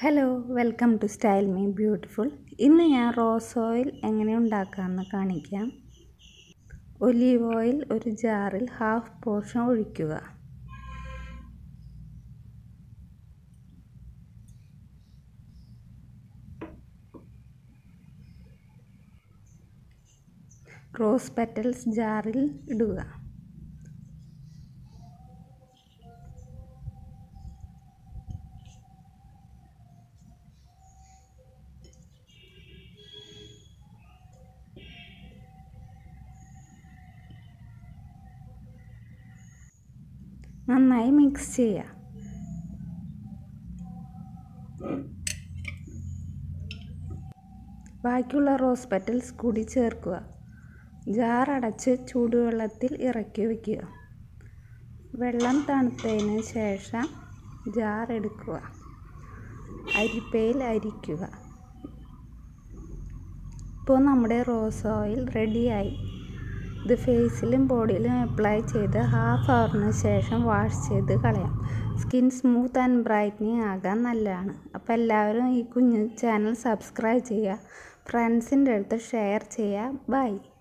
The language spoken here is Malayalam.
hello welcome to style me beautiful ഇന്ന് ഞാൻ റോസ് ഓയിൽ എങ്ങനെ ഉണ്ടാക്കാമെന്ന് കാണിക്കാം ഒലീവ് ഓയിൽ ഒരു ജാറിൽ ഹാഫ് പോർഷൻ ഒഴിക്കുക റോസ് പെറ്റൽസ് ജാറിൽ ഇടുക നന്നായി മിക്സ് ചെയ്യുക ബാക്കിയുള്ള റോസ് പെറ്റൽസ് കൂടി ചേർക്കുക ജാർ അടച്ച് ചൂടുവെള്ളത്തിൽ ഇറക്കി വയ്ക്കുക വെള്ളം തണുത്തതിന് ശേഷം ജാർ എടുക്കുക അരിപ്പയിൽ അരിക്കുക ഇപ്പോൾ നമ്മുടെ റോസ് ഓയിൽ റെഡിയായി ഇത് ഫേസിലും ബോഡിയിലും അപ്ലൈ ചെയ്ത് ഹാഫ് അവറിന് ശേഷം വാഷ് ചെയ്ത് കളയാം സ്കിൻ സ്മൂത്ത് ആൻഡ് ബ്രൈറ്റനിങ് ആകാൻ നല്ലതാണ് അപ്പോൾ എല്ലാവരും ഈ കുഞ്ഞു ചാനൽ സബ്സ്ക്രൈബ് ചെയ്യുക ഫ്രണ്ട്സിൻ്റെ അടുത്ത് ഷെയർ ചെയ്യുക ബൈ